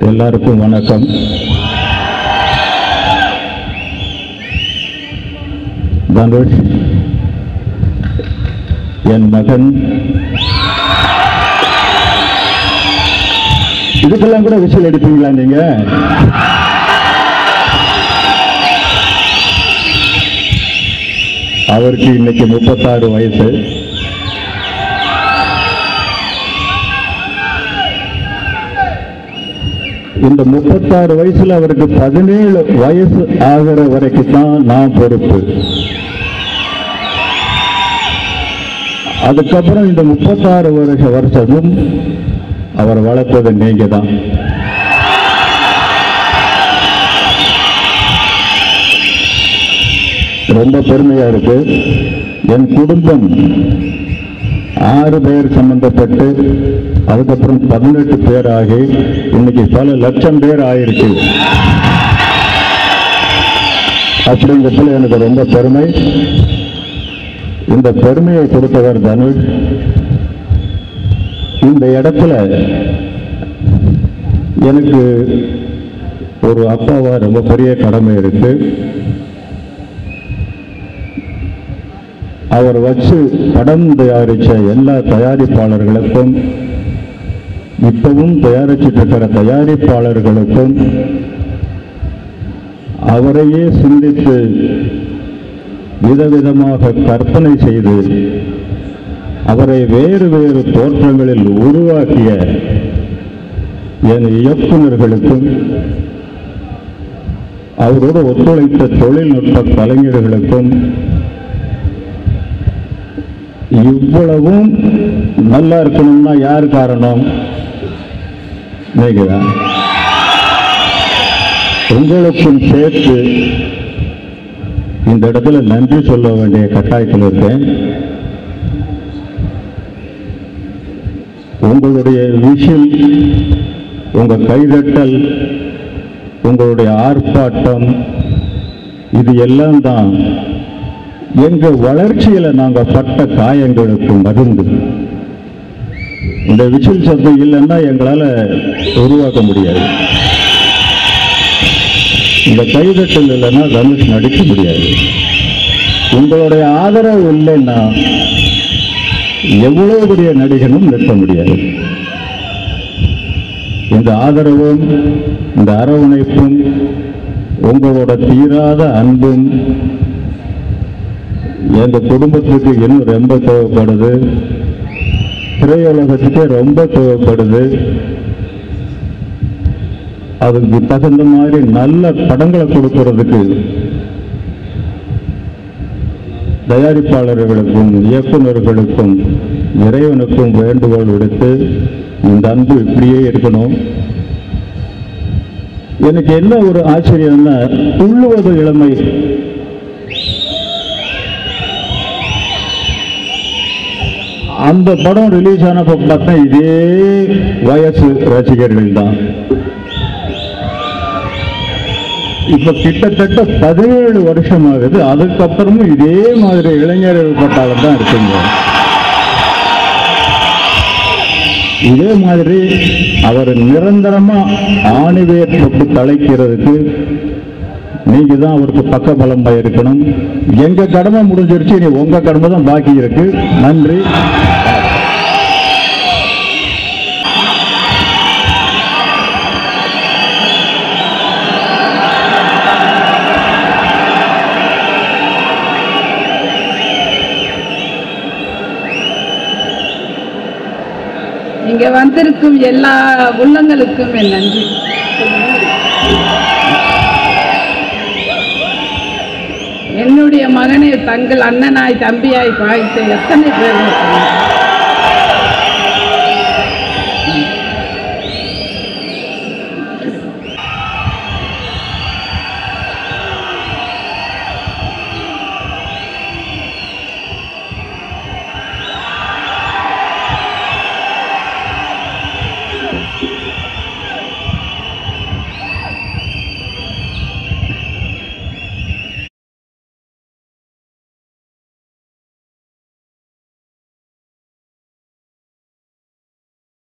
எல்லாருக்கும் வணக்கம் தனுஷ் என் மகன் இதுக்கெல்லாம் கூட விசில் அடிப்பீங்களா நீங்க அவருக்கு இன்னைக்கு முப்பத்தாறு வயசு இந்த முப்பத்தாறு வயசுல அவருக்கு பதினேழு வயசு ஆகிற வரைக்கும் தான் நான் பொறுப்பு அதுக்கப்புறம் இந்த முப்பத்தாறு வருஷ வருஷமும் அவர் வளர்த்தது நீங்க தான் ரொம்ப பெருமையா இருக்கு என் குடும்பம் ஆறு பேர் சம்பந்தப்பட்டு அதுக்கப்புறம் பதினெட்டு பேர் ஆகி இன்னைக்கு பல லட்சம் பேர் ஆயிருக்கு அப்படிங்கிறதுல எனக்கு ரொம்ப பெருமை இந்த பெருமையை கொடுத்தவர் தனுஷ் இந்த இடத்துல எனக்கு ஒரு அப்பாவா ரொம்ப பெரிய கடமை இருக்கு அவர் வச்சு படம் தயாரிச்ச எல்லா தயாரிப்பாளர்களுக்கும் இப்பவும் தயாரிச்சிட்டு இருக்கிற தயாரிப்பாளர்களுக்கும் அவரையே சிந்தித்து விதவிதமாக கற்பனை செய்து அவரை வேறு வேறு தோற்றங்களில் உருவாக்கிய என் இயக்குநர்களுக்கும் அவரோடு ஒத்துழைத்த தொழில்நுட்ப கலைஞர்களுக்கும் இவ்வளவும் நல்லா இருக்கணும்னா யார் காரணம் நீங்க தான் உங்களுக்கும் சேர்த்து இந்த இடத்துல நன்றி சொல்ல வேண்டிய கட்டாயத்தில் இருக்கேன் உங்களுடைய விஷயம் உங்க கைதட்டல் உங்களுடைய ஆர்ப்பாட்டம் இது எல்லாம் தான் எங்க வளர்ச்சியில நாங்க பட்ட காயங்களுக்கு மருந்து இந்த விசில் சத்தம் இல்லைன்னா எங்களால உருவாக்க முடியாது இந்த கைதட்டல் இல்லைன்னா தனுஷ் நடிக்க முடியாது உங்களுடைய ஆதரவு இல்லைன்னா எவ்வளவு பெரிய நடிகனும் நிற்க முடியாது இந்த ஆதரவும் இந்த அரவணைப்பும் உங்களோட தீராத அன்பும் எங்க குடும்பத்துக்கு இன்னும் ரொம்ப தேவைப்படுது திரையுலகத்துக்கே ரொம்ப தேவைப்படுது அதுக்கு தகுந்த மாதிரி நல்ல படங்களை கொடுக்கறதுக்கு தயாரிப்பாளர்களுக்கும் இயக்குநர்களுக்கும் இறைவனுக்கும் வேண்டுகோள் விடுத்து இந்த அன்பு இப்படியே இருக்கணும் எனக்கு என்ன ஒரு ஆச்சரியம்னா துள்ளுவது இளமை அந்த படம் ரிலீஸ் ஆனப்ப பார்த்தா இதே வயசு ரசிகர்கள் தான் இப்ப கிட்டத்தட்ட பதினேழு வருஷம் ஆகுது அதுக்கப்புறமும் இதே மாதிரி இளைஞர்கள் பட்டாளம் தான் இருக்குங்க இதே மாதிரி அவர் நிரந்தரமா ஆணிவேர் தொட்டு தலைக்கிறதுக்கு நீங்க தான் அவருக்கு பக்க பலமா இருக்கணும் எங்க கடமை முடிஞ்சிருச்சு இனி உங்க கடமை தான் பாக்கி இருக்கு நன்றி இங்க வந்திருக்கும் எல்லா உள்ளங்களுக்கும் என் நன்றி என்னுடைய மகனை தங்கள் அண்ணனாய் தம்பியாய் பாய்த்த எத்தனை பேர் இருக்காங்க.